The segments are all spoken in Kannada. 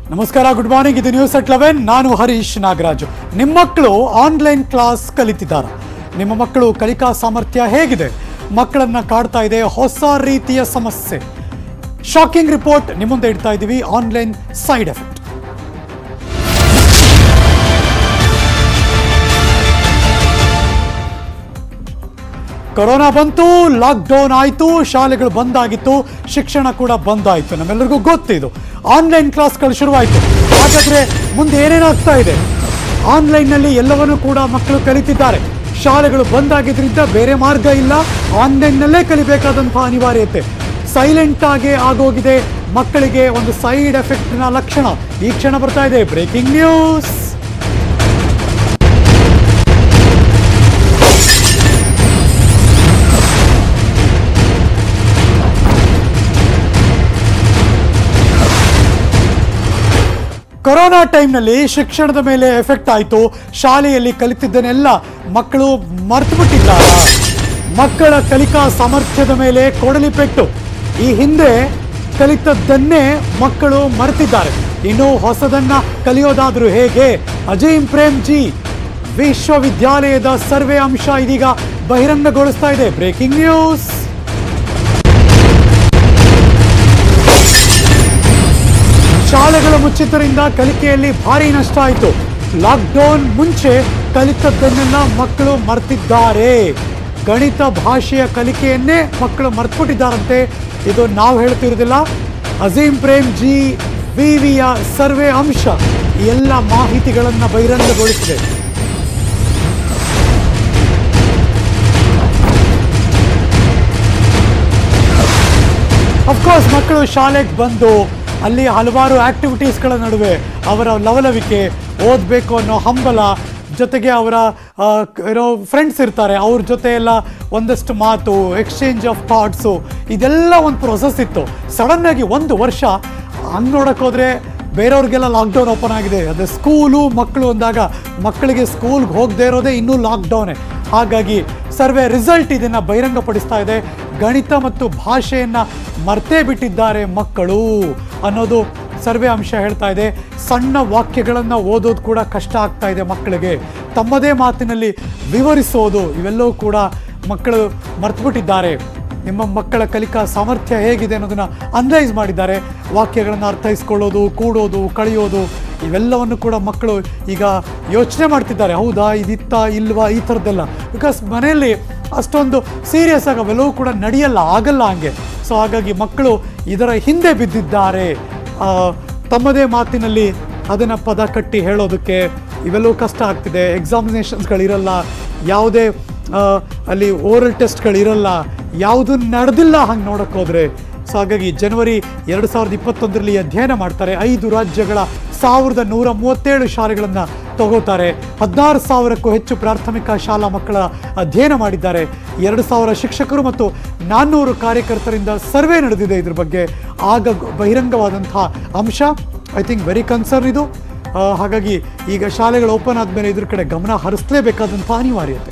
ನಮಸ್ಕಾರ ಗುಡ್ ಮಾರ್ನಿಂಗ್ ಇದು ನ್ಯೂಸ್ ಅಟ್ ಲೆವೆನ್ ನಾನು ಹರೀಶ್ ನಾಗರಾಜು ನಿಮ್ಮ ಮಕ್ಕಳು ಆನ್ಲೈನ್ ಕ್ಲಾಸ್ ಕಲಿತಿದ್ದಾರೆ ನಿಮ್ಮ ಮಕ್ಕಳು ಕಲಿಕಾ ಸಾಮರ್ಥ್ಯ ಹೇಗಿದೆ ಮಕ್ಕಳನ್ನ ಕಾಡ್ತಾ ಇದೆ ಹೊಸ ರೀತಿಯ ಸಮಸ್ಯೆ ಶಾಕಿಂಗ್ ರಿಪೋರ್ಟ್ ನಿಮ್ಮ ಮುಂದೆ ಇಡ್ತಾ ಇದ್ದೀವಿ ಆನ್ಲೈನ್ ಸೈಡ್ ಎಫೆಕ್ಟ್ ಕೊರೋನಾ ಬಂತು ಲಾಕ್ಡೌನ್ ಆಯಿತು ಶಾಲೆಗಳು ಬಂದಾಗಿತ್ತು ಶಿಕ್ಷಣ ಕೂಡ ಬಂದಾಯಿತು ನಮ್ಮೆಲ್ಲರಿಗೂ ಗೊತ್ತಿದು ಆನ್ಲೈನ್ ಕ್ಲಾಸ್ಗಳು ಶುರುವಾಯಿತು ಹಾಗಾದರೆ ಮುಂದೆ ಏನೇನಾಗ್ತಾ ಇದೆ ಆನ್ಲೈನ್ನಲ್ಲಿ ಎಲ್ಲವನ್ನೂ ಕೂಡ ಮಕ್ಕಳು ಕಲಿತಿದ್ದಾರೆ ಶಾಲೆಗಳು ಬಂದಾಗಿದ್ರಿಂದ ಬೇರೆ ಮಾರ್ಗ ಇಲ್ಲ ಆನ್ಲೈನ್ನಲ್ಲೇ ಕಲಿಬೇಕಾದಂಥ ಅನಿವಾರ್ಯತೆ ಸೈಲೆಂಟ್ ಆಗಿ ಆಗೋಗಿದೆ ಮಕ್ಕಳಿಗೆ ಒಂದು ಸೈಡ್ ಎಫೆಕ್ಟ್ನ ಲಕ್ಷಣ ಈ ಕ್ಷಣ ಬರ್ತಾ ಇದೆ ಬ್ರೇಕಿಂಗ್ ನ್ಯೂಸ್ ಕೊರೋನಾ ಟೈಮ್ನಲ್ಲಿ ಶಿಕ್ಷಣದ ಮೇಲೆ ಎಫೆಕ್ಟ್ ಆಯಿತು ಶಾಲೆಯಲ್ಲಿ ಕಲಿತಿದ್ದನ್ನೆಲ್ಲ ಮಕ್ಕಳು ಮರ್ತು ಬಿಟ್ಟಿದ್ದಾರೆ ಮಕ್ಕಳ ಕಲಿಕಾ ಸಾಮರ್ಥ್ಯದ ಮೇಲೆ ಕೊಡಲಿ ಪೆಟ್ಟು ಈ ಹಿಂದೆ ಕಲಿತದ್ದನ್ನೇ ಮಕ್ಕಳು ಮರೆತಿದ್ದಾರೆ ಇನ್ನು ಹೊಸದನ್ನ ಕಲಿಯೋದಾದ್ರೂ ಹೇಗೆ ಅಜಯ್ ಪ್ರೇಮ್ ಜಿ ವಿಶ್ವವಿದ್ಯಾಲಯದ ಸರ್ವೆ ಅಂಶ ಇದೀಗ ಬಹಿರಂಗಗೊಳಿಸ್ತಾ ಇದೆ ಬ್ರೇಕಿಂಗ್ ನ್ಯೂಸ್ ಶಾಲೆಗಳು ಮುಚ್ಚಿದ್ದರಿಂದ ಕಲಿಕೆಯಲ್ಲಿ ಭಾರಿ ನಷ್ಟ ಆಯಿತು ಲಾಕ್ಡೌನ್ ಮುಂಚೆ ಕಲಿತದ್ದನ್ನೆಲ್ಲ ಮಕ್ಕಳು ಮರ್ತಿದ್ದಾರೆ ಗಣಿತ ಭಾಷೆಯ ಕಲಿಕೆಯನ್ನೇ ಮಕ್ಕಳು ಮರ್ತ್ಬಿಟ್ಟಿದ್ದಾರಂತೆ ಇದು ನಾವು ಹೇಳ್ತಿರೋದಿಲ್ಲ ಅಜೀಂ ಪ್ರೇಮ್ ಜಿ ವಿವಿಯ ಸರ್ವೆ ಅಂಶ ಈ ಎಲ್ಲ ಮಾಹಿತಿಗಳನ್ನು ಬಹಿರಂಗಗೊಳಿಸಿದೆ ಅಫ್ಕೋರ್ಸ್ ಮಕ್ಕಳು ಶಾಲೆಗೆ ಬಂದು ಅಲ್ಲಿ ಹಲವಾರು ಆಕ್ಟಿವಿಟೀಸ್ಗಳ ನಡುವೆ ಅವರ ಲವಲವಿಕೆ ಓದಬೇಕು ಅನ್ನೋ ಹಂಬಲ ಜೊತೆಗೆ ಅವರ ಆ, ಕ- ಏನೋ ಫ್ರೆಂಡ್ಸ್ ಇರ್ತಾರೆ ಅವ್ರ ಜೊತೆ ಎಲ್ಲ ಒಂದಷ್ಟು ಮಾತು ಎಕ್ಸ್ಚೇಂಜ್ ಆಫ್ ಥಾಟ್ಸು ಇದೆಲ್ಲ ಒಂದು ಪ್ರೊಸೆಸ್ ಇತ್ತು ಸಡನ್ನಾಗಿ ಒಂದು ವರ್ಷ ಹಂಗೆ ನೋಡೋಕೆ ಹೋದರೆ ಬೇರೆಯವ್ರಿಗೆಲ್ಲ ಲಾಕ್ಡೌನ್ ಓಪನ್ ಆಗಿದೆ ಅದೇ ಸ್ಕೂಲು ಮಕ್ಕಳು ಅಂದಾಗ ಮಕ್ಕಳಿಗೆ ಸ್ಕೂಲ್ಗೆ ಹೋಗದೇ ಇರೋದೇ ಇನ್ನೂ ಲಾಕ್ಡೌನೇ ಹಾಗಾಗಿ ಸರ್ವೆ ರಿಸಲ್ಟ್ ಇದನ್ನು ಬಹಿರಂಗಪಡಿಸ್ತಾ ಇದೆ ಗಣಿತ ಮತ್ತು ಭಾಷೆಯನ್ನು ಮರ್ತೇ ಬಿಟ್ಟಿದ್ದಾರೆ ಮಕ್ಕಳು ಅನ್ನೋದು ಸರ್ವೆ ಅಂಶ ಹೇಳ್ತಾ ಇದೆ ಸಣ್ಣ ವಾಕ್ಯಗಳನ್ನು ಓದೋದು ಕೂಡ ಕಷ್ಟ ಆಗ್ತಾ ಇದೆ ಮಕ್ಕಳಿಗೆ ತಮ್ಮದೇ ಮಾತಿನಲ್ಲಿ ವಿವರಿಸೋದು ಇವೆಲ್ಲವೂ ಕೂಡ ಮಕ್ಕಳು ಮರ್ತುಬಿಟ್ಟಿದ್ದಾರೆ ನಿಮ್ಮ ಮಕ್ಕಳ ಕಲಿಕಾ ಸಾಮರ್ಥ್ಯ ಹೇಗಿದೆ ಅನ್ನೋದನ್ನು ಅನಲೈಸ್ ಮಾಡಿದ್ದಾರೆ ವಾಕ್ಯಗಳನ್ನು ಅರ್ಥೈಸ್ಕೊಳ್ಳೋದು ಕೂಡೋದು ಕಳೆಯೋದು ಇವೆಲ್ಲವನ್ನು ಕೂಡ ಮಕ್ಕಳು ಈಗ ಯೋಚನೆ ಮಾಡ್ತಿದ್ದಾರೆ ಹೌದಾ ಇದಿತ್ತ ಇಲ್ವಾ ಈ ಥರದ್ದೆಲ್ಲ ಬಿಕಾಸ್ ಮನೆಯಲ್ಲಿ ಅಷ್ಟೊಂದು ಸೀರಿಯಸ್ ಆಗಿ ಅವೆಲ್ಲವೂ ಕೂಡ ನಡೆಯಲ್ಲ ಆಗಲ್ಲ ಹಂಗೆ ಸೊ ಹಾಗಾಗಿ ಮಕ್ಕಳು ಇದರ ಹಿಂದೆ ಬಿದ್ದಿದ್ದಾರೆ ಆ, ತಮ್ಮದೇ ಮಾತಿನಲ್ಲಿ ಅದನ್ನು ಪದ ಕಟ್ಟಿ ಹೇಳೋದಕ್ಕೆ ಇವೆಲ್ಲವೂ ಕಷ್ಟ ಆಗ್ತಿದೆ ಎಕ್ಸಾಮಿನೇಷನ್ಸ್ಗಳಿರಲ್ಲ ಯಾವುದೇ ಆ, ಅಲ್ಲಿ ಓರಲ್ ಟೆಸ್ಟ್ಗಳಿರಲ್ಲ ಯಾವುದು ನಡೆದಿಲ್ಲ ಹಂಗೆ ನೋಡೋಕೆ ಹೋದರೆ ಸೊ ಹಾಗಾಗಿ ಜನವರಿ ಎರಡು ಸಾವಿರದ ಇಪ್ಪತ್ತೊಂದರಲ್ಲಿ ಅಧ್ಯಯನ ಮಾಡ್ತಾರೆ ಐದು ರಾಜ್ಯಗಳ ಸಾವಿರದ ನೂರ ಮೂವತ್ತೇಳು ಶಾಲೆಗಳನ್ನು ತಗೋತಾರೆ ಹದಿನಾರು ಸಾವಿರಕ್ಕೂ ಹೆಚ್ಚು ಪ್ರಾಥಮಿಕ ಶಾಲಾ ಮಕ್ಕಳ ಅಧ್ಯಯನ ಮಾಡಿದ್ದಾರೆ ಎರಡು ಸಾವಿರ ಶಿಕ್ಷಕರು ಮತ್ತು ನಾನ್ನೂರು ಕಾರ್ಯಕರ್ತರಿಂದ ಸರ್ವೆ ನಡೆದಿದೆ ಇದ್ರ ಬಗ್ಗೆ ಆಗ ಗ- ಬಹಿರಂಗವಾದಂಥ ಅಂಶ ಐ ಥಿಂಕ್ ವೆರಿ ಕನ್ಸರ್ನ್ ಇದು ಆ, ಹಾಗಾಗಿ ಈಗ ಶಾಲೆಗಳು ಓಪನ್ ಆದಮೇಲೆ ಇದ್ರ ಕಡೆ ಗಮನ ಹರಿಸಲೇಬೇಕಾದಂಥ ಅನಿವಾರ್ಯತೆ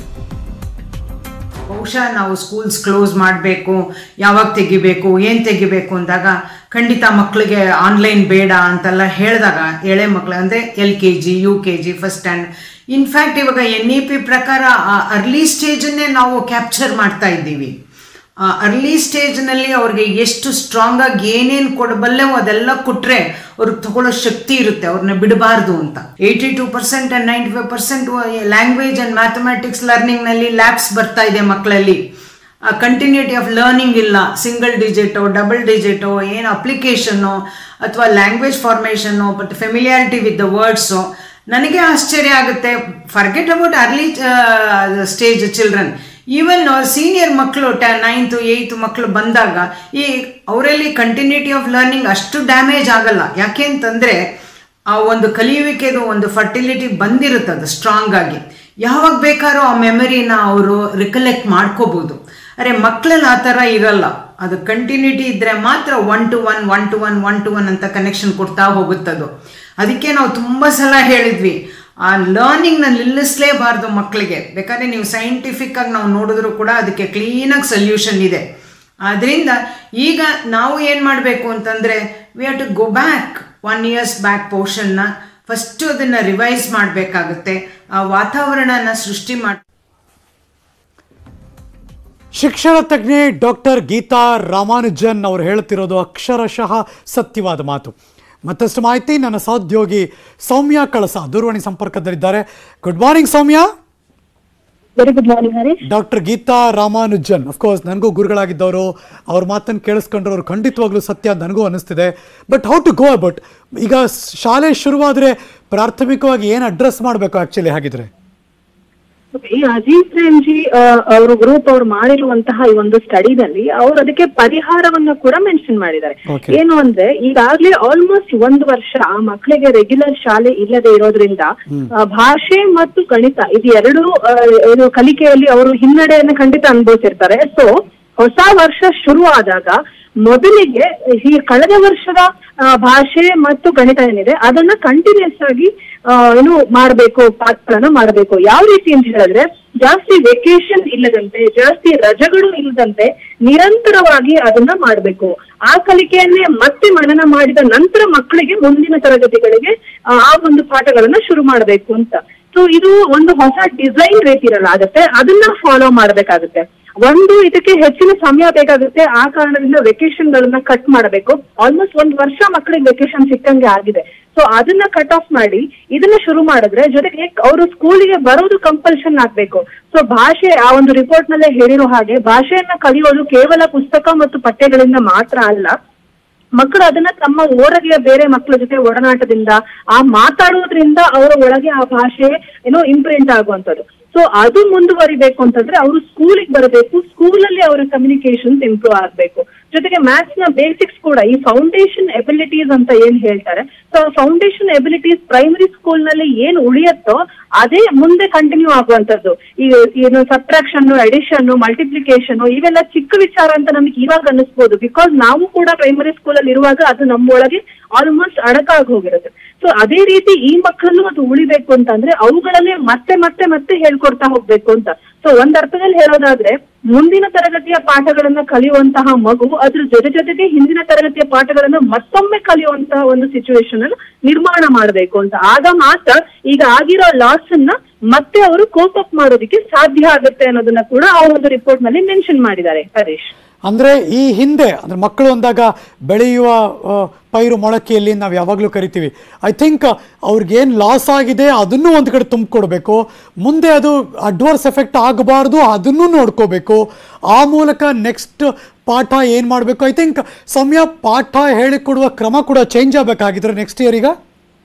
ಬಹುಶಃ ನಾವು ಸ್ಕೂಲ್ಸ್ ಕ್ಲೋಸ್ ಮಾಡಬೇಕು ಯಾವಾಗ ತೆಗಿಬೇಕು ಏನು ತೆಗಿಬೇಕು ಅಂದಾಗ ಖಂಡಿತ ಮಕ್ಕಳಿಗೆ ಆನ್ಲೈನ್ ಬೇಡ ಅಂತೆಲ್ಲ ಹೇಳಿದಾಗ ಎಳೆ ಮಕ್ಕಳು ಅಂದರೆ L K G U K G first stand in fact ಇವಾಗ ಎನ್ ಇ ಪಿ ಪ್ರಕಾರ ಅರ್ಲಿ ಸ್ಟೇಜನ್ನೇ ನಾವು ಕ್ಯಾಪ್ಚರ್ ಮಾಡ್ತಾ ಇದ್ದೀವಿ ಅರ್ಲಿ ಸ್ಟೇಜ್ನಲ್ಲಿ ಅವ್ರಿಗೆ ಎಷ್ಟು ಸ್ಟ್ರಾಂಗ್ ಆಗಿ ಏನೇನು ಕೊಡಬಲ್ಲೆವೋ ಅದೆಲ್ಲ ಕೊಟ್ಟರೆ ಅವ್ರಿಗೆ ತಗೊಳ್ಳೋ ಶಕ್ತಿ ಇರುತ್ತೆ ಅವ್ರನ್ನ ಬಿಡಬಾರ್ದು ಅಂತ eighty two percent and ninety five percent language and mathematics ಲರ್ನಿಂಗ್ನಲ್ಲಿ ಲ್ಯಾಬ್ಸ್ ಬರ್ತಾ ಇದೆ ಮಕ್ಕಳಲ್ಲಿ ಕಂಟಿನ್ಯೂಟಿ ಆಫ್ ಲರ್ನಿಂಗ್ ಇಲ್ಲ ಸಿಂಗಲ್ ಡಿಜಿಟೋ ಡಬಲ್ ಡಿಜಿಟೋ ಏನು ಅಪ್ಲಿಕೇಶನ್ನು ಅಥವಾ language formation but familiarity with the words ನನಗೆ ಆಶ್ಚರ್ಯ ಆಗುತ್ತೆ forget about early stage children even senior ಮಕ್ಕಳು ಟ ನೈನ್ತು ಏಯ್ತು ಮಕ್ಕಳು ಬಂದಾಗ ಈ ಅವರಲ್ಲಿ ಕಂಟಿನ್ಯೂಟಿ ಆಫ್ ಲರ್ನಿಂಗ್ ಅಷ್ಟು ಡ್ಯಾಮೇಜ್ ಆಗಲ್ಲ ಯಾಕೆ ಅಂತಂದರೆ ಆ ಒಂದು ಕಲಿಯುವಿಕೆದು ಒಂದು ಫರ್ಟಿಲಿಟಿ ಬಂದಿರುತ್ತೆ ಅದು ಸ್ಟ್ರಾಂಗ್ ಆಗಿ ಯಾವಾಗ ಬೇಕಾದ್ರೂ ಆ ಮೆಮರಿನ ಅವರು ರಿಕಲೆಕ್ಟ್ ಮಾಡ್ಕೋಬೋದು ಅರೆ ಮಕ್ಕಳಲ್ಲಿ ಆ ಥರ ಇರಲ್ಲ ಅದು ಕಂಟಿನ್ಯೂಟಿ ಇದ್ದರೆ ಮಾತ್ರ one to one one to one one to one ಅಂತ ಕನೆಕ್ಷನ್ ಕೊಡ್ತಾ ಹೋಗುತ್ತದು ಅದಕ್ಕೆ ನಾವು ತುಂಬ ಸಲ ಹೇಳಿದ್ವಿ ಆ ಲರ್ನಿಂಗ್ನ ನಿಲ್ಲಿಸಲೇಬಾರ್ದು ಮಕ್ಕಳಿಗೆ ಬೇಕಾದ್ರೆ ನೀವು ಸೈಂಟಿಫಿಕ್ ಆಗಿ ನಾವು ನೋಡಿದ್ರು ಕೂಡ ಅದಕ್ಕೆ ಕ್ಲೀನಾಗಿ ಸೊಲ್ಯೂಷನ್ ಇದೆ ಆದ್ದರಿಂದ ಈಗ ನಾವು ಏನು ಮಾಡಬೇಕು ಅಂತಂದರೆ we have to go back one years back ಪೋರ್ಷನ್ನ ಫಸ್ಟು ಅದನ್ನು ರಿವೈಸ್ ಮಾಡಬೇಕಾಗುತ್ತೆ ಆ ವಾತಾವರಣನ ಸೃಷ್ಟಿ ಮಾಡಿ ಶಿಕ್ಷಣ ತಜ್ಞೆ ಡಾಕ್ಟರ್ ಗೀತಾ ರಾಮಾನುಜನ್ ಅವರು ಹೇಳ್ತಿರೋದು ಅಕ್ಷರಶಃ ಸತ್ಯವಾದ ಮಾತು ಮತ್ತಷ್ಟು ಮಾಹಿತಿ ನನ್ನ ಸಹೋದ್ಯೋಗಿ ಸೌಮ್ಯ ಕಳಸ ದೂರವಾಣಿ ಸಂಪರ್ಕದಲ್ಲಿದ್ದಾರೆ good morning Soumya very good morning Harish doctor Geetha Ramanujan of course ನನಗೂ ಗುರುಗಳಾಗಿದ್ದವರು ಅವ್ರ ಮಾತನ್ನು ಕೇಳಿಸ್ಕೊಂಡ್ರೆ ಅವ್ರು ಖಂಡಿತವಾಗ್ಲೂ ಸತ್ಯ ಅಂತ ನನಗೂ ಅನಿಸ್ತಿದೆ but how to go about ಈಗ ಶಾಲೆ ಶುರುವಾದರೆ ಪ್ರಾಥಮಿಕವಾಗಿ ಏನು ಅಡ್ರೆಸ್ ಮಾಡಬೇಕು ಆ್ಯಕ್ಚುಲಿ ಹಾಗಿದ್ರೆ ಈ ಅಜೀಜ್ ಪ್ರೇಮ್ ಜಿ ಅವರು ಗ್ರೂಪ್ ಅವ್ರು ಮಾಡಿರುವಂತಹ ಈ ಒಂದು ಸ್ಟಡಿನಲ್ಲಿ ಅವ್ರು ಅದಕ್ಕೆ ಪರಿಹಾರವನ್ನ ಕೂಡ ಮೆನ್ಷನ್ ಮಾಡಿದ್ದಾರೆ Okay. ಏನು ಅಂದ್ರೆ ಈಗಾಗ್ಲೇ ಆಲ್ಮೋಸ್ಟ್ ಒಂದು ವರ್ಷ ಆ ಮಕ್ಕಳಿಗೆ ರೆಗ್ಯುಲರ್ ಶಾಲೆ ಇಲ್ಲದೆ ಇರೋದ್ರಿಂದ ಆ, ಭಾಷೆ ಮತ್ತು ಗಣಿತ ಇದು ಎರಡು ಆ, ಏನು ಕಲಿಕೆಯಲ್ಲಿ ಅವರು ಹಿನ್ನಡೆಯನ್ನ ಖಂಡಿತ ಅನುಭವಿಸಿರ್ತಾರೆ ಸೊ ಹೊಸ ವರ್ಷ ಶುರು ಆದಾಗ ಮೊದಲಿಗೆ ಈ ಕಳೆದ ವರ್ಷದ ಆ, ಭಾಷೆ ಮತ್ತು ಗಣಿತ ಏನಿದೆ ಅದನ್ನ ಕಂಟಿನ್ಯೂಸ್ ಆಗಿ ಆ, ಏನು ಮಾಡಬೇಕು ಪಾಠಗಳನ್ನ ಮಾಡಬೇಕು ಯಾವ ರೀತಿ ಅಂತ ಹೇಳಿದ್ರೆ ಜಾಸ್ತಿ ವೆಕೇಶನ್ ಇಲ್ಲದಂತೆ ಜಾಸ್ತಿ ರಜಗಳು ಇಲ್ಲದಂತೆ ನಿರಂತರವಾಗಿ ಅದನ್ನ ಮಾಡಬೇಕು ಆ ಕಲಿಕೆಯನ್ನೇ ಮತ್ತೆ ಮನನ ಮಾಡಿದ ನಂತರ ಮಕ್ಕಳಿಗೆ ಮುಂದಿನ ತರಗತಿಗಳಿಗೆ ಆ ಆ ಒಂದು ಪಾಠಗಳನ್ನ ಶುರು ಮಾಡಬೇಕು ಅಂತ ಸೊ ಇದು ಒಂದು ಹೊಸ ಡಿಸೈನ್ ರೀತಿರಲ್ಲ ಆಗುತ್ತೆ ಅದನ್ನ ಫಾಲೋ ಮಾಡಬೇಕಾಗುತ್ತೆ ಒಂದು ಇದಕ್ಕೆ ಹೆಚ್ಚಿನ ಸಮಯ ಬೇಕಾಗುತ್ತೆ ಆ ಕಾರಣದಿಂದ ವೆಕೇಶನ್ ಗಳನ್ನ ಕಟ್ ಮಾಡಬೇಕು ಆಲ್ಮೋಸ್ಟ್ ಒಂದ್ ವರ್ಷ ಮಕ್ಕಳಿಗೆ ವೆಕೇಶನ್ ಸಿಕ್ಕಂಗೆ ಆಗಿದೆ ಸೊ ಅದನ್ನ ಕಟ್ ಆಫ್ ಮಾಡಿ ಇದನ್ನ ಶುರು ಮಾಡಿದ್ರೆ ಜೊತೆಗೆ ಅವರು ಸ್ಕೂಲಿಗೆ ಬರೋದು ಕಂಪಲ್ಷನ್ ಆಗ್ಬೇಕು ಸೊ ಭಾಷೆ ಆ ಒಂದು ರಿಪೋರ್ಟ್ ನಲ್ಲೇ ಹೇಳಿರೋ ಹಾಗೆ ಭಾಷೆಯನ್ನ ಕಲಿಯೋದು ಕೇವಲ ಪುಸ್ತಕ ಮತ್ತು ಪಠ್ಯಗಳಿಂದ ಮಾತ್ರ ಅಲ್ಲ ಮಕ್ಕಳು ಅದನ್ನ ತಮ್ಮ ಓರಗೆಯ ಬೇರೆ ಮಕ್ಕಳ ಜೊತೆ ಒಡನಾಟದಿಂದ ಆ ಮಾತಾಡೋದ್ರಿಂದ ಅವರ ಒಳಗೆ ಆ ಭಾಷೆ ಏನೋ ಇಂಪ್ರಿಂಟ್ ಆಗುವಂಥದ್ದು ಸೊ ಅದು ಮುಂದುವರಿಬೇಕು ಅಂತಂದ್ರೆ ಅವರು ಸ್ಕೂಲಿಗೆ ಬರಬೇಕು ಸ್ಕೂಲಲ್ಲಿ ಅವರ ಕಮ್ಯುನಿಕೇಶನ್ಸ್ ಇಂಪ್ರೂವ್ ಆಗ್ಬೇಕು ಜೊತೆಗೆ ಮ್ಯಾಥ್ಸ್ ನ ಬೇಸಿಕ್ಸ್ ಕೂಡ ಈ ಫೌಂಡೇಶನ್ ಎಬಿಲಿಟೀಸ್ ಅಂತ ಏನ್ ಹೇಳ್ತಾರೆ so foundation abilities primary school ನಲ್ಲಿ ಏನ್ ಉಳಿಯತ್ತೋ ಅದೇ ಮುಂದೆ ಕಂಟಿನ್ಯೂ ಆಗುವಂತದ್ದು ಈ ಏನು ಸಬ್ಟ್ರಾಕ್ಷನ್ ಅಡಿಷನ್ ಮಲ್ಟಿಪ್ಲಿಕೇಶನ್ ಇವೆಲ್ಲ ಚಿಕ್ಕ ವಿಚಾರ ಅಂತ ನಮಗೆ ಇವಾಗ ಅನ್ನಿಸ್ಬೋದು ಬಿಕಾಸ್ ನಾವು ಕೂಡ ಪ್ರೈಮರಿ ಸ್ಕೂಲ್ ಅಲ್ಲಿ ಇರುವಾಗ ಅದು ನಮ್ಮೊಳಗೆ ಆಲ್ಮೋಸ್ಟ್ ಅಡಕಾಗಿ ಹೋಗಿರುತ್ತೆ ಸೊ ಅದೇ ರೀತಿ ಈ ಮಕ್ಕಳಲ್ಲೂ ಅದು ಉಳಿಬೇಕು ಅಂತಂದ್ರೆ ಅವುಗಳನ್ನೇ ಮತ್ತೆ ಮತ್ತೆ ಮತ್ತೆ ಹೇಳ್ಕೊಡ್ತಾ ಹೋಗ್ಬೇಕು ಅಂತ ಸೊ ಒಂದ್ ಅರ್ಥದಲ್ಲಿ ಹೇಳೋದಾದ್ರೆ ಮುಂದಿನ ತರಗತಿಯ ಪಾಠಗಳನ್ನ ಕಲಿಯುವಂತಹ ಮಗು ಅದ್ರ ಜೊತೆ ಜೊತೆಗೆ ಹಿಂದಿನ ತರಗತಿಯ ಪಾಠಗಳನ್ನ ಮತ್ತೊಮ್ಮೆ ಕಲಿಯುವಂತಹ ಒಂದು ಸಿಚುವೇಶನ್ ಅನ್ನು ನಿರ್ಮಾಣ ಮಾಡಬೇಕು ಅಂತ ಆಗ ಮಾತ್ರ ಈಗ ಆಗಿರೋ ಲಾಸ್ ಅನ್ನ ಮತ್ತೆ ಅವರು ಕೋಪ್ ಅಪ್ ಮಾಡೋದಕ್ಕೆ ಸಾಧ್ಯ ಆಗುತ್ತೆ ಅನ್ನೋದನ್ನ ಕೂಡ ಆ ಒಂದು ರಿಪೋರ್ಟ್ ನಲ್ಲಿ ಮೆನ್ಷನ್ ಮಾಡಿದ್ದಾರೆ ಹರೀಶ್ ಅಂದರೆ ಈ ಹಿಂದೆ ಅಂದರೆ ಮಕ್ಕಳು ಅಂದಾಗ ಬೆಳೆಯುವ ಆ, ಪೈರು ಮೊಳಕೆಯಲ್ಲಿ ನಾವು ಯಾವಾಗಲೂ ಕರಿತೀವಿ ಐ ಥಿಂಕ್ ಅವ್ರಿಗೇನು ಲಾಸ್ ಆಗಿದೆ ಅದನ್ನೂ ಒಂದು ಕಡೆ ತುಂಬಿಕೊಡ್ಬೇಕು ಮುಂದೆ ಅದು ಅಡ್ವರ್ಸ್ ಎಫೆಕ್ಟ್ ಆಗಬಾರ್ದು ಅದನ್ನೂ ನೋಡ್ಕೋಬೇಕು ಆ ಮೂಲಕ ನೆಕ್ಸ್ಟ್ ಪಾಠ ಏನು ಮಾಡಬೇಕು ಐ ಥಿಂಕ್ ಸಮಯ ಪಾಠ ಹೇಳಿಕೊಡುವ ಕ್ರಮ ಕೂಡ ಚೇಂಜ್ ಆಗಬೇಕಾಗಿದ್ರೆ ನೆಕ್ಸ್ಟ್ ಇಯರ್ ಈಗ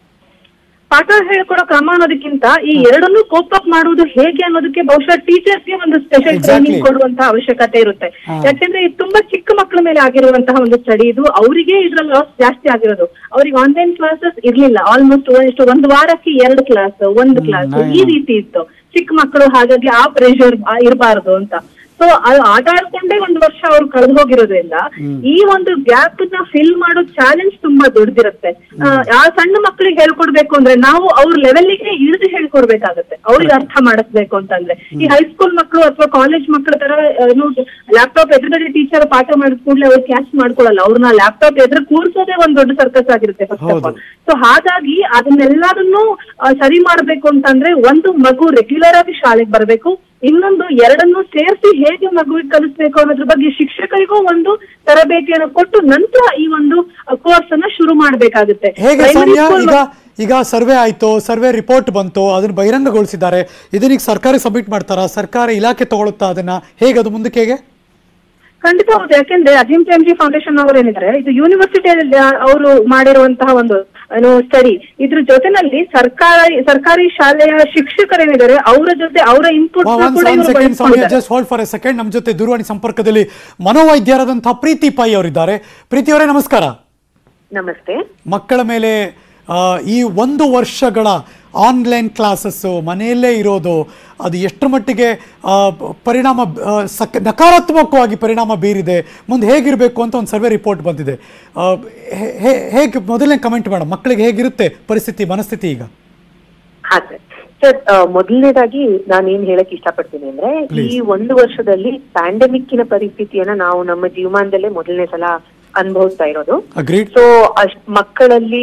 ಪಾಠ ಹೇಳ್ಕೊಡೋ ಕ್ರಮ ಅನ್ನೋದಕ್ಕಿಂತ ಈ ಎರಡನ್ನೂ ಕೋಪ್ ಅಪ್ ಮಾಡುವುದು ಹೇಗೆ ಅನ್ನೋದಕ್ಕೆ ಬಹುಶಃ ಟೀಚರ್ಸ್ಗೆ ಒಂದು ಸ್ಪೆಷಲ್ Exactly. ಟ್ರೈನಿಂಗ್ ಕೊಡುವಂತಹ ಅವಶ್ಯಕತೆ ಇರುತ್ತೆ ಯಾಕೆಂದ್ರೆ ಇದು ತುಂಬಾ ಚಿಕ್ಕ ಮಕ್ಕಳ ಮೇಲೆ ಆಗಿರುವಂತಹ ಒಂದು ಸ್ಟಡಿ ಇದು ಅವರಿಗೆ ಇದ್ರ ಲಾಸ್ ಜಾಸ್ತಿ ಆಗಿರೋದು ಅವ್ರಿಗೆ ಆನ್ಲೈನ್ ಕ್ಲಾಸಸ್ ಇರ್ಲಿಲ್ಲ ಆಲ್ಮೋಸ್ಟ್ ಎಷ್ಟು ಒಂದು ವಾರಕ್ಕೆ ಎರಡು ಕ್ಲಾಸ್ ಒಂದು ಕ್ಲಾಸ್ ಈ ರೀತಿ ಇತ್ತು ಚಿಕ್ಕ ಮಕ್ಕಳು ಹಾಗಾಗಿ ಆ ಪ್ರೆಷರ್ ಇರಬಾರದು ಅಂತ ಸೊ ಅದು ಆಟ ಆಡ್ಕೊಂಡೇ ಒಂದು ವರ್ಷ ಅವ್ರು ಕಳೆದು ಹೋಗಿರೋದ್ರಿಂದ ಈ ಒಂದು ಗ್ಯಾಪ್ ನ ಫಿಲ್ ಮಾಡೋ ಚಾಲೆಂಜ್ ತುಂಬಾ ದೊಡ್ಡದಿರುತ್ತೆ ಆ, ಆ ಸಣ್ಣ ಮಕ್ಕಳಿಗೆ ಹೇಳ್ಕೊಡ್ಬೇಕು ಅಂದ್ರೆ ನಾವು ಅವ್ರ ಲೆವೆಲ್ಗೆ ಇಳಿದು ಹೇಳ್ಕೊಡ್ಬೇಕಾಗತ್ತೆ ಅವ್ರಿಗೆ ಅರ್ಥ ಮಾಡಿಸ್ಬೇಕು ಅಂತಂದ್ರೆ ಈ ಹೈಸ್ಕೂಲ್ ಮಕ್ಕಳು ಅಥವಾ ಕಾಲೇಜ್ ಮಕ್ಕಳ ತರ ಲ್ಯಾಪ್ಟಾಪ್ ಎದುರುಗಡೆ ಟೀಚರ್ ಪಾಠ ಮಾಡಿದ ಕೂಡಲೇ ಅವ್ರು ಕ್ಯಾಚ್ ಮಾಡ್ಕೊಳಲ್ಲ ಅವ್ರನ್ನ ಲ್ಯಾಪ್ಟಾಪ್ ಎದುರು ಕೂರ್ಸೋದೇ ಒಂದ್ ದೊಡ್ಡ ಸರ್ಕಸ್ ಆಗಿರುತ್ತೆ ಫಸ್ಟ್ ಆಫ್ ಆಲ್ ಸೊ ಹಾಗಾಗಿ ಅದನ್ನೆಲ್ಲದನ್ನು ಆ, ಸರಿ ಮಾಡ್ಬೇಕು ಅಂತಂದ್ರೆ ಒಂದು ಮಗು ರೆಗ್ಯುಲರ್ ಆಗಿ ಶಾಲೆಗೆ ಬರಬೇಕು ಇನ್ನೊಂದು ಎರಡನ್ನು ಸೇರಿಸಿ ಹೇಗೆ ಮಗುವಿಗೆ ಕಲಿಸ್ಬೇಕು ಅನ್ನೋದ್ರ ಬಗ್ಗೆ ಶಿಕ್ಷಕರಿಗೂ ಒಂದು ತರಬೇತಿಯನ್ನು ಕೊಟ್ಟು ನಂತರ ಈ ಒಂದು ಕೋರ್ಸ್ ಅನ್ನ ಶುರು ಮಾಡ್ಬೇಕಾಗುತ್ತೆ ಹೇಗೆ Primary ಸಮಯ school ಈಗ ಈಗ ಸರ್ವೆ ಆಯಿತು ಸರ್ವೆ ರಿಪೋರ್ಟ್ ಬಂತು ಅದನ್ನು ಬಹಿರಂಗಗೊಳಿಸಿದ್ದಾರೆ ಇದನ್ನೀಗ ಸರ್ಕಾರ ಸಬ್ಮಿಟ್ ಮಾಡ್ತಾರಾ ಸರ್ಕಾರ ಇಲಾಖೆ ತಗೊಳುತ್ತಾ ಅದನ್ನ ಹೇಗೆ ಅದು ಮುಂದಕ್ಕೆ ಹೇಗೆ ಖಂಡಿತ ಹೌದು ಯಾಕೆಂದ್ರೆ ಅಜೀಂ ಪ್ರೇಮ್ಜಿ ಫೌಂಡೇಶನ್ ಅವರು ಏನಿದ್ದಾರೆ ಇದು ಯೂನಿವರ್ಸಿಟಿಯಲ್ಲಿ ಅವರು ಮಾಡಿರುವಂತಹ ಒಂದು ಏನು ಸ್ಟಡಿ ಇದ್ರ ಜೊತೆನಲ್ಲಿ ಸರ್ಕಾರಿ ಸರ್ಕಾರಿ ಶಾಲೆಯ ಶಿಕ್ಷಕರೇನಿದ್ದಾರೆ ಅವರ ಜೊತೆ ಅವರ ಇನ್ಪುಟ್ ಒನ್ ಕೂಡ ಇವರು ಸೆಕೆಂಡ್ ಸೌಮ್ಯ ಬಳಸ್ಕೊಂಡಿದ್ದಾರೆ. Just hold for a second ನಮ್ಮ ಜೊತೆ ದೂರವಾಣಿ ಸಂಪರ್ಕದಲ್ಲಿ ಮನೋವೈದ್ಯರಾದಂತಹ ಪ್ರೀತಿ ಪೈ ಅವರಿದ್ದಾರೆ ಪ್ರೀತಿ ಅವರೇ ನಮಸ್ಕಾರ ನಮಸ್ತೆ ಮಕ್ಕಳ ಮೇಲೆ ಆ, ಈ ಒಂದು ವರ್ಷಗಳ ಆನ್ಲೈನ್ ಕ್ಲಾಸಸ್ಸು ಮನೆಯಲ್ಲೇ ಇರೋದು ಅದು ಎಷ್ಟರ ಮಟ್ಟಿಗೆ ಆ, ಪರಿಣಾಮ ಆ, ಸಕ್ ನಕಾರಾತ್ಮಕವಾಗಿ ಪರಿಣಾಮ ಬೀರಿದೆ ಮುಂದೆ ಹೇಗಿರಬೇಕು ಅಂತ ಒಂದು ಸರ್ವೆ ರಿಪೋರ್ಟ್ ಬಂದಿದೆ ಆ, ಹೇ- ಹೇ- ಹೇಗೆ ಮೊದಲನೇ ಕಮೆಂಟ್ ಮೇಡಮ್ ಮಕ್ಕಳಿಗೆ ಹೇಗಿರುತ್ತೆ ಪರಿಸ್ಥಿತಿ ಮನಸ್ಥಿತಿ ಈಗ ಹಾ ಸರ್ ಸರ್ ಮೊದಲನೇದಾಗಿ ನಾನು ಏನ್ ಹೇಳಕ್ ಇಷ್ಟಪಡ್ತೀನಿ ಅಂದ್ರೆ ಈ ಒಂದು ವರ್ಷದಲ್ಲಿ ಪ್ಯಾಂಡಮಿಕ್ಕಿನ ಪರಿಸ್ಥಿತಿಯನ್ನ ನಾವು ನಮ್ಮ ಜೀವಮಾನದಲ್ಲೇ ಮೊದಲನೇ ಸಲ ಅನುಭವಿಸ್ತಾ ಇರೋದು ಅಗ್ರೀಡ್ ಸೊ ಅಷ್ಟ್ ಮಕ್ಕಳಲ್ಲಿ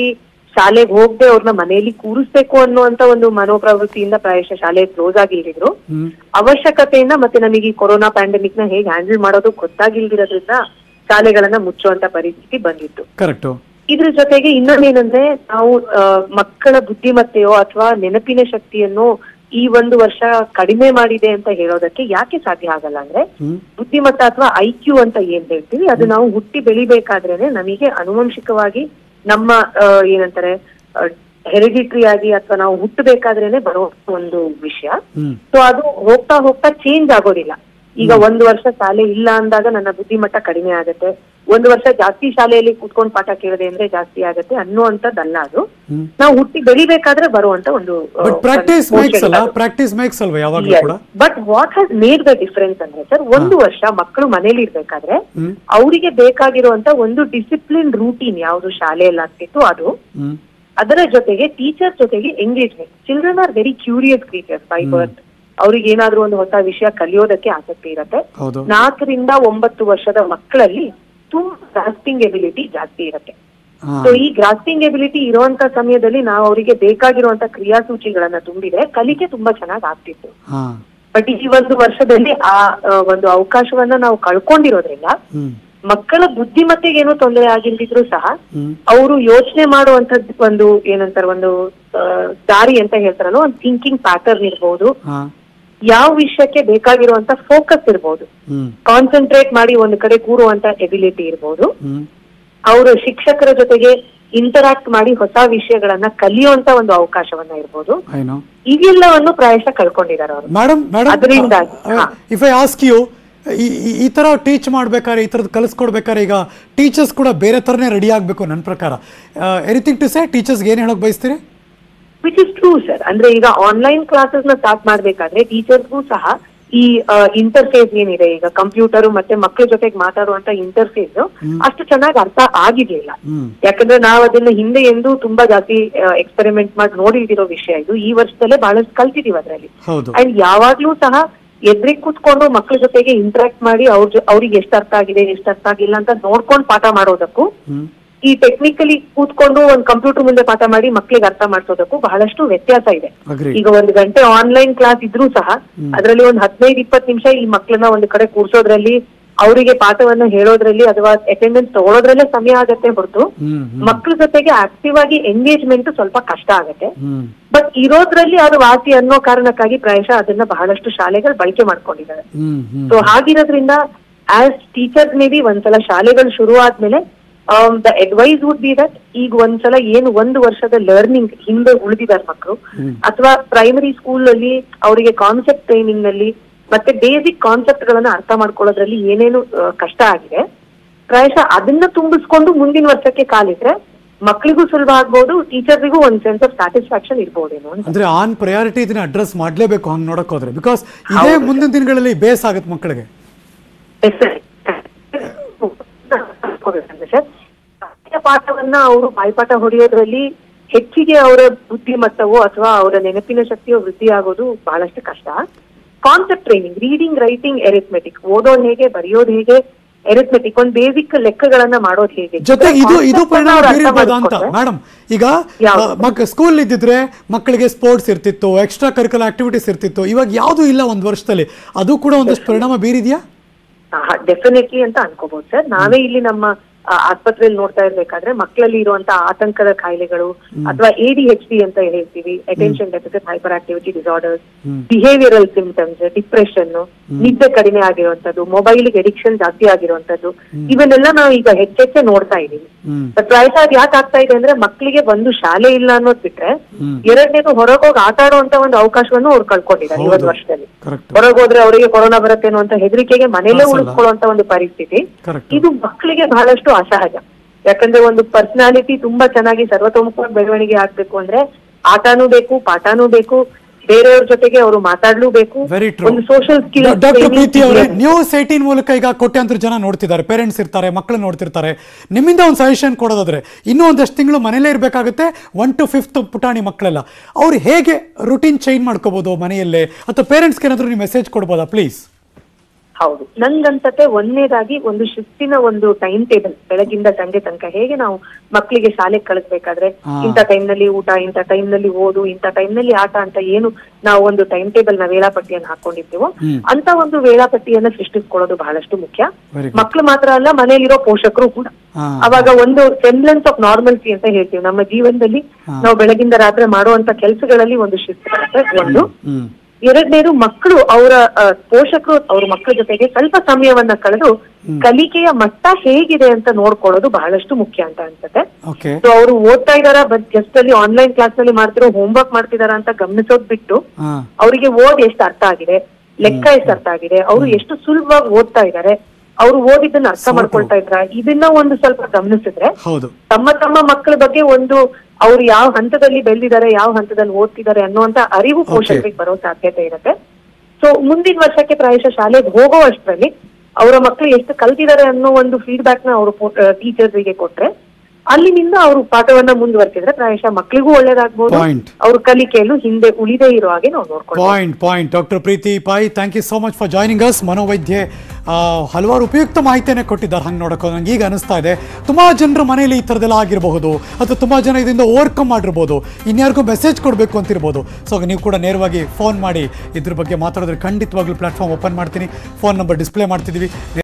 ಶಾಲೆಗೆ ಹೋಗದೆ ಅವ್ರನ್ನ ಮನೆಯಲ್ಲಿ ಕೂರಿಸ್ಬೇಕು ಅನ್ನುವಂತ ಒಂದು ಮನೋಪ್ರವೃತ್ತಿಯಿಂದ ಪ್ರಾಯಶಃ ಶಾಲೆ ಕ್ಲೋಸ್ ಆಗಿಲ್ದಿದ್ರು ಅವಶ್ಯಕತೆಯಿಂದ ಮತ್ತೆ ನಮಗೆ ಈ ಕೊರೋನಾ ಪ್ಯಾಂಡಮಿಕ್ ನ ಹೇಗೆ ಹ್ಯಾಂಡಲ್ ಮಾಡೋದು ಗೊತ್ತಾಗಿಲ್ದಿರೋದ್ರಿಂದ ಶಾಲೆಗಳನ್ನ ಮುಚ್ಚುವಂತ ಪರಿಸ್ಥಿತಿ ಬಂದಿತ್ತು ಕರೆಕ್ಟು ಇದ್ರ ಜೊತೆಗೆ ಇನ್ನೊಂದೇನಂದ್ರೆ ನಾವು ಆ, ಮಕ್ಕಳ ಬುದ್ಧಿಮತ್ತೆಯೋ ಅಥವಾ ನೆನಪಿನ ಶಕ್ತಿಯನ್ನು ಈ ಒಂದು ವರ್ಷ ಕಡಿಮೆ ಮಾಡಿದೆ ಅಂತ ಹೇಳೋದಕ್ಕೆ ಯಾಕೆ ಸಾಧ್ಯ ಆಗಲ್ಲ ಅಂದ್ರೆ ಬುದ್ಧಿಮತ್ತ ಅಥವಾ ಐ ಕ್ಯೂ ಅಂತ ಏನ್ ಹೇಳ್ತೀವಿ ಅದು ನಾವು ಹುಟ್ಟಿ ಬೆಳಿಬೇಕಾದ್ರೇನೆ ನಮಗೆ ಅನುವಂಶಿಕವಾಗಿ ನಮ್ಮ ಆ, ಏನಂತಾರೆ ಹೆರಿಡಿಟ್ರಿ ಆಗಿ ಅಥವಾ ನಾವು ಹುಟ್ಟಬೇಕಾದ್ರೇನೆ ಬರೋ ಒಂದು ವಿಷಯ ಹ್ಮ್ ಸೊ ಅದು ಹೋಗ್ತಾ ಹೋಗ್ತಾ ಚೇಂಜ್ ಆಗೋದಿಲ್ಲ ಈಗ ಒಂದು ವರ್ಷ ಶಾಲೆ ಇಲ್ಲ ಅಂದಾಗ ನನ್ನ ಬುದ್ಧಿಮಟ್ಟ ಕಡಿಮೆ ಆಗುತ್ತೆ ಒಂದು ವರ್ಷ ಜಾಸ್ತಿ ಶಾಲೆಯಲ್ಲಿ ಕೂತ್ಕೊಂಡು ಪಾಠ ಕೇಳಿದೆ ಅಂದ್ರೆ ಜಾಸ್ತಿ ಆಗುತ್ತೆ ಅನ್ನುವಂಥದ್ದಲ್ಲ ಅದು ನಾವು ಹುಟ್ಟಿ ಬೆಳಿಬೇಕಾದ್ರೆ ಬರುವಂತ ಒಂದು ಬಟ್ ಪ್ರಾಕ್ಟೀಸ್ ಮೇಕ್ಸ್ ಅಲ್ಲ ಪ್ರಾಕ್ಟೀಸ್ ಮೇಕ್ಸ್ ಅಲ್ವಾ ಯಾವಾಗಲೂ ಕೂಡ but what has made the difference ಅಂದ್ರೆ ಸರ್ ಒಂದು ವರ್ಷ ಮಕ್ಕಳು ಮನೇಲಿ ಇರ್ಬೇಕಾದ್ರೆ ಅವರಿಗೆ ಬೇಕಾಗಿರುವಂತ ಒಂದು ಡಿಸಿಪ್ಲಿನ್ ರೂಟೀನ್ ಯಾವುದು ಶಾಲೆಯಲ್ಲಿ ಆಗ್ತಿತ್ತು ಅದು ಹ್ಮ್ ಅದರ ಜೊತೆಗೆ ಟೀಚರ್ ಜೊತೆಗೆ engagement children are very curious creatures by birth ಅವ್ರಿಗೆ ಏನಾದ್ರೂ ಒಂದು ಹೊಸ ವಿಷಯ ಕಲಿಯೋದಕ್ಕೆ ಆಸಕ್ತಿ ಇರುತ್ತೆ ಹೌದು ನಾಲ್ಕರಿಂದ ಒಂಬತ್ತು ವರ್ಷದ ಮಕ್ಕಳಲ್ಲಿ ತುಂಬಾ ಗ್ರಾಸ್ಪಿಂಗ್ ಎಬಿಲಿಟಿ ಜಾಸ್ತಿ ಇರುತ್ತೆ ಹಾ ಸೊ ಈ ಗ್ರಾಸ್ಪಿಂಗ್ ಎಬಿಲಿಟಿ ಇರುವಂತ ಸಮಯದಲ್ಲಿ ನಾವು ಅವರಿಗೆ ಬೇಕಾಗಿರುವಂತ ಕ್ರಿಯಾಸೂಚಿಗಳನ್ನ ತುಂಬಿದ್ರೆ ಕಲಿಕೆ ತುಂಬಾ ಚೆನ್ನಾಗಿ ಆಗ್ತಿತ್ತು ಹಾ ಬಟ್ ಈ ಒಂದು ವರ್ಷದಲ್ಲಿ ಆ ಆ, ಒಂದು ಅವಕಾಶವನ್ನ ನಾವು ಕಳ್ಕೊಂಡಿರೋದ್ರಿಂದ ಹ್ಮ್ ಮಕ್ಕಳ ಬುದ್ಧಿಮತ್ತೆಗೆ ಏನೂ ತೊಂದರೆ ಆಗಿಲ್ದಿದ್ರು ಸಹ ಹ್ಮ್ ಅವರು ಯೋಚನೆ ಮಾಡುವಂತದ್ದು ಒಂದು ಏನಂತಾರೆ ಒಂದು ಆ, ದಾರಿ ಅಂತ ಹೇಳ್ತಾರಲ್ಲ ಒಂದು ಥಿಂಕಿಂಗ್ ಪ್ಯಾಟರ್ನ್ ಇರ್ಬೋದು ಹಾ ಯಾವ ವಿಷಯಕ್ಕೆ ಬೇಕಾಗಿರುವಂತ ಫೋಕಸ್ ಇರ್ಬೋದು ಹ್ಮ್ ಕಾನ್ಸಂಟ್ರೇಟ್ ಮಾಡಿ ಒಂದು ಕಡೆ ಕೂರುವಂತ ಎಬಿಲಿಟಿ ಇರ್ಬೋದು ಹ್ಮ್ ಅವರು ಶಿಕ್ಷಕರ ಜೊತೆಗೆ ಇಂಟರಾಕ್ಟ್ ಮಾಡಿ ಹೊಸ ವಿಷಯಗಳನ್ನ ಕಲಿಯುವಂತ ಒಂದು ಅವಕಾಶವನ್ನ ಇರ್ಬೋದು ಐ ನೋ ಇವೆಲ್ಲವನ್ನು ಪ್ರಾಯಶಃ ಕಳ್ಕೊಂಡಿದ್ದಾರೆ ಅವರು ಮೇಡಮ್ ಮೇಡಮ್ ಅದರಿಂದಾಗಿ, ಹಾ. ಇಫ್ ಐ ಆಸ್ಕ್ ಯು ಈ ಥರ ಟೀಚ್ ಮಾಡ್ಬೇಕಾದ್ರೆ ಈ ಥರದ್ದು ಕಲಿಸ್ಕೊಡ್ಬೇಕಾದ್ರೆ ಈಗ ಟೀಚರ್ಸ್ ಕೂಡ ಬೇರೆ ಥರನೇ ರೆಡಿ ಆಗಬೇಕು ನನ್ನ ಪ್ರಕಾರ ಎನಿಥಿಂಗ್ ಟು ಸೇ ಟೀಚರ್ಸ್ಗೆ ಏನು ಹೇಳೋಕೆ ಬಯಸ್ತೀರಿ ವಿಚ್ ಇಸ್ ಟ್ರೂ ಸರ್ ಅಂದ್ರೆ ಈಗ ಆನ್ಲೈನ್ ಕ್ಲಾಸಸ್ ನ ಸ್ಟಾರ್ಟ್ ಮಾಡ್ಬೇಕಾದ್ರೆ ಟೀಚರ್ಸ್ಗೂ ಸಹ ಈ ಇಂಟರ್ಫೇಸ್ ಏನಿದೆ ಈಗ ಕಂಪ್ಯೂಟರ್ ಮತ್ತೆ ಮಕ್ಕಳ ಜೊತೆಗೆ ಮಾತಾಡುವಂತ ಇಂಟರ್ಫೇಸ್ ಅಷ್ಟು ಚೆನ್ನಾಗಿ ಅರ್ಥ ಆಗಿರ್ಲಿಲ್ಲ ಹ್ಮ್. ಯಾಕಂದ್ರೆ ನಾವು ಅದನ್ನ ಹಿಂದೆ ಎಂದು ತುಂಬಾ ಜಾಸ್ತಿ ಎಕ್ಸ್ಪೆರಿಮೆಂಟ್ ಮಾಡಿ ನೋಡಿದಿರೋ ವಿಷಯ ಇದು ಈ ವರ್ಷದಲ್ಲೇ ಬಹಳಷ್ಟು ಕಲ್ತಿದೀವಿ ಅದರಲ್ಲಿ ಹೌದು ಅಂಡ್ ಯಾವಾಗ್ಲೂ ಸಹ ಎದ್ರಿಗೆ ಕೂತ್ಕೊಂಡು ಮಕ್ಕಳ ಜೊತೆಗೆ ಇಂಟರಾಕ್ಟ್ ಮಾಡಿ ಅವ್ರ ಜೊ- ಅವ್ರಿಗೆ ಎಷ್ಟು ಅರ್ಥ ಆಗಿದೆ ಎಷ್ಟು ಅರ್ಥ ಆಗಿಲ್ಲ ಅಂತ ನೋಡ್ಕೊಂಡು ಪಾಠ ಮಾಡೋದಕ್ಕೂ ಹ್ಮ್ ಈ ಟೆಕ್ನಿಕಲಿ ಕೂತ್ಕೊಂಡು ಒಂದ್ ಕಂಪ್ಯೂಟರ್ ಮುಂದೆ ಪಾಠ ಮಾಡಿ ಮಕ್ಕಳಿಗೆ ಅರ್ಥ ಮಾಡಿಸೋದಕ್ಕೂ ಬಹಳಷ್ಟು ವ್ಯತ್ಯಾಸ ಇದೆ Agree. ಈಗ ಒಂದು ಗಂಟೆ ಆನ್ಲೈನ್ ಕ್ಲಾಸ್ ಇದ್ರೂ ಸಹ ಅದರಲ್ಲಿ ಒಂದ್ ಹದಿನೈದು ಇಪ್ಪತ್ತು ನಿಮಿಷ ಈ ಮಕ್ಕಳನ್ನ ಒಂದು ಕಡೆ ಕೂರ್ಸೋದ್ರಲ್ಲಿ ಅವರಿಗೆ ಪಾಠವನ್ನ ಹೇಳೋದ್ರಲ್ಲಿ ಅಥವಾ ಅಟೆಂಡೆನ್ಸ್ ತಗೊಳೋದ್ರಲ್ಲೇ ಸಮಯ ಆಗತ್ತೆ ಹೊರತು ಹ್ಮ್ ಮಕ್ಕಳ ಜೊತೆಗೆ ಆಕ್ಟಿವ್ ಆಗಿ ಎಂಗೇಜ್ಮೆಂಟ್ ಸ್ವಲ್ಪ ಕಷ್ಟ ಆಗತ್ತೆ ಹ್ಮ್ ಬಟ್ ಇರೋದ್ರಲ್ಲಿ ಅದು ವಾಸಿ ಅನ್ನೋ ಕಾರಣಕ್ಕಾಗಿ ಪ್ರಾಯಶಃ ಅದನ್ನ ಬಹಳಷ್ಟು ಶಾಲೆಗಳು ಬಳಕೆ ಮಾಡ್ಕೊಂಡಿದ್ದಾರೆ ಹ್ಮ್ ಹ್ಮ್ ಸೊ ಹಾಗಿರೋದ್ರಿಂದ ಆಸ್ ಟೀಚರ್ಸ್ ಮೇ ಬಿ ಒಂದ್ಸಲ ಶಾಲೆಗಳು ಶುರು ಆದ್ಮೇಲೆ the advice would be that ಈಗ ಒಂದ್ಸಲ ಏನು ಒಂದು ವರ್ಷದ ಲರ್ನಿಂಗ್ ಹಿಂದೆ ಉಳಿದಿದ್ದಾರೆ ಮಕ್ಕಳು ಅಥವಾ ಪ್ರೈಮರಿ ಸ್ಕೂಲ್ ಅಲ್ಲಿ ಅವರಿಗೆ ಕಾನ್ಸೆಪ್ಟ್ ಟ್ರೈನಿಂಗ್ ನಲ್ಲಿ ಮತ್ತೆ ಬೇಸಿಕ್ ಕಾನ್ಸೆಪ್ಟ್ ಗಳನ್ನ ಅರ್ಥ ಮಾಡ್ಕೊಳ್ಳೋದ್ರಲ್ಲಿ ಏನೇನು ಆ, ಕಷ್ಟ ಆಗಿದೆ ಪ್ರಾಯಶಃ ಅದನ್ನ ತುಂಬಿಸ್ಕೊಂಡು ಮುಂದಿನ ವರ್ಷಕ್ಕೆ ಕಾಲಿಟ್ರೆ ಮಕ್ಕಳಿಗೂ ಸುಲಭ ಆಗ್ಬೋದು ಟೀಚರ್ರಿಗೂ ಒಂದ್ ಸೆನ್ಸ್ ಆಫ್ ಸ್ಯಾಟಿಸ್ಫ್ಯಾಕ್ಷನ್ ಇರ್ಬೋದೇನೋ ಅಂತ ಅಂದ್ರೆ ಆನ್ ಪ್ರಯಾರಿಟಿ ಇದನ್ನ ಅಡ್ರೆಸ್ ಮಾಡಲೇಬೇಕು ಹಂಗೆ ನೋಡಕ್ ಹೋದ್ರೆ ಬಿಕಾಸ್ ಇದೇ ಮುಂದಿನ ದಿನಗಳಲ್ಲಿ ಬೇಸ್ ಆಗುತ್ತೆ ಮಕ್ಕಳಿಗೆ ಸರ್ ಪಾಠವನ್ನ ಅವರು ಬಾಯ್ಪಾಠ ಹೊಡೆಯೋದ್ರಲ್ಲಿ ಹೆಚ್ಚಿಗೆ ಅವರ ಬುದ್ಧಿಮಟ್ಟವೋ ಅಥವಾ ಅವರ ನೆನಪಿನ ಶಕ್ತಿಯೋ ವೃದ್ಧಿ ಆಗೋದು ಬಹಳಷ್ಟು ಕಷ್ಟ concept training reading writing arithmetic ಓದೋದ್ ಹೇಗೆ ಬರೆಯೋದು ಹೇಗೆ ಎರಿಥ್ಮೆಟಿಕ್ ಒಂದ್ ಬೇಸಿಕ್ ಲೆಕ್ಕಗಳನ್ನ ಮಾಡೋದು ಹೇಗೆ ಜೊತೆಗೆ ಇದು ಇದು Concept ಅನ್ನ ಪರಿಣಾಮ ಅವ್ರು ಅರ್ಥ ಬೀರಿರ್ಬೋದಾ ಅಂತ ಮಾಡ್ಕೊಂಡ್ರೆ- ಮೇಡಮ್ ಈಗ ಯಾವ್ದು? ಆ, ಮಕ್ ಸ್ಕೂಲ್ ಇದ್ದಿದ್ರೆ ಮಕ್ಕಳಿಗೆ ಸ್ಪೋರ್ಟ್ಸ್ ಇರ್ತಿತ್ತು ಎಕ್ಸ್ಟ್ರಾ ಕರಿಕುಲರ್ ಆಕ್ಟಿವಿಟೀಸ್ ಇರ್ತಿತ್ತು ಇವಾಗ ಯಾವುದೂ ಇಲ್ಲ ಒಂದು ವರ್ಷದಲ್ಲಿ ಅದು ಕೂಡ ಒಂದಷ್ಟು ಪರಿಣಾಮ ಬೀರಿದ್ಯಾ ಡೆಫಿನೆಟ್ಲಿ ಅಂತ ಅನ್ಕೋಬಹುದು ಸರ್ ನಾವೇ ಇಲ್ಲಿ ನಮ್ಮ ಆ, ಆಸ್ಪತ್ರೆಯಲ್ಲಿ ನೋಡ್ತಾ ಇರ್ಬೇಕಾದ್ರೆ ಮಕ್ಕಳಲ್ಲಿ ಇರುವಂತ ಆತಂಕದ ಕಾಯಿಲೆಗಳು ಅಥವಾ ಎ ಡಿ ಎಚ್ ಡಿ ಅಂತ ಹೇಳ್ತೀವಿ attention deficit hyperactivity disorders behavioural symptoms depression ನಿದ್ದೆ ಕಡಿಮೆ ಆಗಿರುವಂತದ್ದು ಮೊಬೈಲ್ಗೆ ಎಡಿಕ್ಷನ್ ಜಾಸ್ತಿ ಆಗಿರುವಂತದ್ದು ಇವನ್ನೆಲ್ಲ ನಾವು ಈಗ ಹೆಚ್ಚೆಚ್ಚೆ ನೋಡ್ತಾ ಇದೀವಿ ಹ್ಮ್ ಪ್ರಾಯಶಃ ಅದ್ ಯಾಕೆ ಆಗ್ತಾ ಇದೆ ಅಂದ್ರೆ ಮಕ್ಕಳಿಗೆ ಒಂದು ಶಾಲೆ ಇಲ್ಲ ಅನ್ನೋದ್ ಬಿಟ್ರೆ ಎರಡನೇದು ಹೊರಗೋಗಿ ಆಟ ಆಡುವಂತ ಒಂದು ಅವಕಾಶವನ್ನು ಅವ್ರು ಕಳ್ಕೊಂಡಿದ್ದಾರೆ ಈ ಒಂದು ಹೌದು. ವರ್ಷದಲ್ಲಿ ಕರೆಕ್ಟ್ ಹೊರಗೋದ್ರೆ ಅವರಿಗೆ ಕೊರೋನಾ ಬರುತ್ತೆ ಅನ್ನುವಂತ ಹೆದರಿಕೆಗೆ ಮನೇಲೇ ಅನ್ಸಲ್ಲ. ಉಳಿಸ್ಕೊಳ್ಳುವಂತ ಒಂದು ಪರಿಸ್ಥಿತಿ ಕರೆಕ್ಟ್ ಇದು ಮಕ್ಕಳಿಗೆ ಬಹಳಷ್ಟು ಅಸಹಜ ಯಾಕಂದ್ರೆ ಒಂದು ಪರ್ಸನಾಲಿಟಿ ತುಂಬಾ ಚೆನ್ನಾಗಿ ಸರ್ವತೋಮುಖವಾಗಿ ಬೆಳವಣಿಗೆ ಆಗ್ಬೇಕು ಅಂದ್ರೆ ಆಟನೂ ಬೇಕು ಪಾಠನೂ ಬೇಕು ಬೇರೆಯವ್ರ ಜೊತೆಗೆ ಅವರು ಮಾತಾಡ್ಲೂಬೇಕು ವೆರಿ ಟ್ರೂ ಒಂದು ಸೋಷಿಯಲ್ ಸ್ಕಿಲ್ ಡಾಕ್ಟರ್ ಪ್ರೀತಿ ಅವರೇ ನ್ಯೂಸ್ ಏಟೀನ್ ಮೂಲಕ ಈಗ ಕೋಟ್ಯಾಂತರ ಜನ ನೋಡ್ತಿದ್ದಾರೆ ಪೇರೆಂಟ್ಸ್ ಇರ್ತಾರೆ ಮಕ್ಕಳು ನೋಡ್ತಿರ್ತಾರೆ ನಿಮ್ಮಿಂದ ಒಂದು ಸಜೆಷನ್ ಕೊಡೋದಾದ್ರೆ ಇನ್ನೂ ಒಂದಷ್ಟು ತಿಂಗಳು ಮನೇಲೇ ಇರಬೇಕಾಗುತ್ತೆ ಒನ್ ಟು ಫಿಫ್ತ್ ಪುಟಾಣಿ ಮಕ್ಕಳೆಲ್ಲ ಅವ್ರು ಹೇಗೆ ರುಟೀನ್ ಚೇಂಜ್ ಮಾಡ್ಕೋಬೋದು ಮನೆಯಲ್ಲೇ ಅಥವಾ ಪೇರೆಂಟ್ಸ್ಗೆ ಏನಾದರೂ ನೀವು ಮೆಸೇಜ್ ಕೊಡ್ಬೋದಾ ಪ್ಲೀಸ್ ಹೌದು ನನ್ಗನ್ಸತ್ತೆ ಒಂದನೇದಾಗಿ ಒಂದು ಶಿಸ್ತಿನ ಒಂದು ಟೈಮ್ ಟೇಬಲ್ ಬೆಳಗಿಂದ ಸಂಜೆ ತನಕ ಹೇಗೆ ನಾವು ಮಕ್ಕಳಿಗೆ ಶಾಲೆಗೆ ಕಳಿಸ್ಬೇಕಾದ್ರೆ ಹಾ. ಇಂಥ time ನಲ್ಲಿ ಊಟ ಇಂಥ time ನಲ್ಲಿ ಓದು ಇಂಥ time ನಲ್ಲಿ ಆಟ ಅಂತ ಏನು ನಾವು ಒಂದು ಟೈಮ್ ಟೇಬಲ್ ನ ವೇಳಾಪಟ್ಟಿಯನ್ನು ಹಾಕೊಂಡಿರ್ತೀವೋ ಹ್ಮ್. ಅಂತ ಒಂದು ವೇಳಾಪಟ್ಟಿಯನ್ನ ಸೃಷ್ಟಿಸ್ಕೊಳ್ಳೋದು ಬಹಳಷ್ಟು ಮುಖ್ಯ Very good. ಮಕ್ಕಳು ಮಾತ್ರ ಅಲ್ಲ ಮನೆಯಲ್ಲಿರೋ ಪೋಷಕರು ಕೂಡ ಹಾ. ಅವಾಗ ಒಂದು ಸೆಂಬ್ಲೆನ್ಸ್ ಆಫ್ ನಾರ್ಮಲ್ಸಿ ಅಂತ ಹೇಳ್ತೀವಿ ನಮ್ಮ ಜೀವನದಲ್ಲಿ ಹಾ. ನಾವು ಬೆಳಗಿಂದ ರಾತ್ರಿ ಮಾಡುವಂತ ಕೆಲಸಗಳಲ್ಲಿ ಒಂದು ಶಿಸ್ತು ಬರುತ್ತೆ ಒಂದು ಹ್ಮ್ ಎರಡನೇದು ಮಕ್ಕಳು ಅವರ ಪೋಷಕರು ಅವ್ರ ಮಕ್ಕಳ ಜೊತೆಗೆ ಸ್ವಲ್ಪ ಸಮಯವನ್ನ ಕಳೆದು ಕಲಿಕೆಯ ಮಟ್ಟ ಹೇಗಿದೆ ಅಂತ ನೋಡ್ಕೊಳ್ಳೋದು ಬಹಳಷ್ಟು ಮುಖ್ಯ ಅಂತ ಅನ್ಸುತ್ತೆ ಓಕೆ ಸೊ ಅವರು ಓದ್ತಾ ಇದಾರ ಬಟ್ ಜಸ್ಟ್ ಅಲ್ಲಿ ಆನ್ಲೈನ್ ಕ್ಲಾಸ್ ನಲ್ಲಿ ಮಾಡ್ತಿರೋ ಹೋಮ್ವರ್ಕ್ ಮಾಡ್ತಿದಾರ ಅಂತ ಗಮನಿಸೋದ್ ಬಿಟ್ಟು ಹಾ ಅವರಿಗೆ ಓದ್ ಎಷ್ಟು ಅರ್ಥ ಆಗಿದೆ ಲೆಕ್ಕ ಎಷ್ಟು ಅರ್ಥ ಆಗಿದೆ ಅವರು ಎಷ್ಟು ಸುಲಭವಾಗಿ ಓದ್ತಾ ಇದ್ದಾರೆ ಅವರು ಓದಿದ್ದನ್ನ ಅರ್ಥ So true. ಮಾಡ್ಕೊಳ್ತಾ ಇದ್ರ ಇದನ್ನ ಒಂದು ಸ್ವಲ್ಪ ಗಮನಿಸಿದ್ರೆ ಹೌದು ತಮ್ಮ ತಮ್ಮ ಮಕ್ಕಳ ಬಗ್ಗೆ ಒಂದು ಅವ್ರು ಯಾವ ಹಂತದಲ್ಲಿ ಬೆಳೆದಿದ್ದಾರೆ ಯಾವ ಹಂತದಲ್ಲಿ ಓದ್ತಿದ್ದಾರೆ ಅನ್ನುವಂತ ಅರಿವು ಪೋಷಕರಿಗೆ ಬರೋ ಸಾಧ್ಯತೆ ಇರುತ್ತೆ ಸೊ ಮುಂದಿನ ವರ್ಷಕ್ಕೆ ಪ್ರಾಯಶಃ ಶಾಲೆಗೆ ಹೋಗೋ ಅಷ್ಟರಲ್ಲಿ ಅವರ ಮಕ್ಕಳು ಎಷ್ಟು ಕಲ್ತಿದ್ದಾರೆ ಅನ್ನೋ ಒಂದು ಫೀಡ್ಬ್ಯಾಕ್ ನ ಅವರು ಟೀಚರ್ಸ್ಗೆ ಕೊಟ್ರೆ ಅಲ್ಲಿನಿಂದ ಅವರು ಪಾಠವನ್ನ ಮುಂದುವರ್ತಿದ್ರೆ ಪ್ರಾಯಶಃ ಮಕ್ಕಳಿಗೂ ಒಳ್ಳೇದಾಗ್ಬೋದು Point. ಅವ್ರ ಕಲಿಕೆಯಲ್ಲೂ ಹಿಂದೆ ಉಳಿದೇ ಇರೋ ಹಾಗೆ ನಾವು ನೋಡ್ಕೊಳ್ಳೋದು point point doctor Preethi Pai thank you so much for joining us ಮನೋವೈದ್ಯೆ ಆ, ಹಲವಾರು ಉಪಯುಕ್ತ ಮಾಹಿತಿಯನ್ನೇ ಕೊಟ್ಟಿದ್ದಾರೆ ಹಂಗೆ ನೋಡೋಕೆ ನಂಗೆ ಈಗ ಅನಿಸ್ತಾ ಇದೆ ತುಂಬ ಜನರ ಮನೇಲಿ ಈ ಥರದ್ದೆಲ್ಲ ಆಗಿರಬಹುದು ಅಥವಾ ತುಂಬ ಜನ ಇದರಿಂದ ಓವರ್ಕಮ್ ಮಾಡಿರ್ಬೋದು ಇನ್ಯಾರಿಗೂ ಮೆಸೇಜ್ ಕೊಡಬೇಕು ಅಂತಿರ್ಬೋದು ಸೊ ನೀವು ಕೂಡ ನೇರವಾಗಿ ಫೋನ್ ಮಾಡಿ ಇದ್ರ ಬಗ್ಗೆ ಮಾತಾಡೋದ್ರೆ ಖಂಡಿತವಾಗ್ಲೂ ಪ್ಲಾಟ್ಫಾರ್ಮ್ ಓಪನ್ ಮಾಡ್ತೀನಿ ಫೋನ್ ನಂಬರ್ ಡಿಸ್ಪ್ಲೇ ಮಾಡ್ತಿದ್ದೀವಿ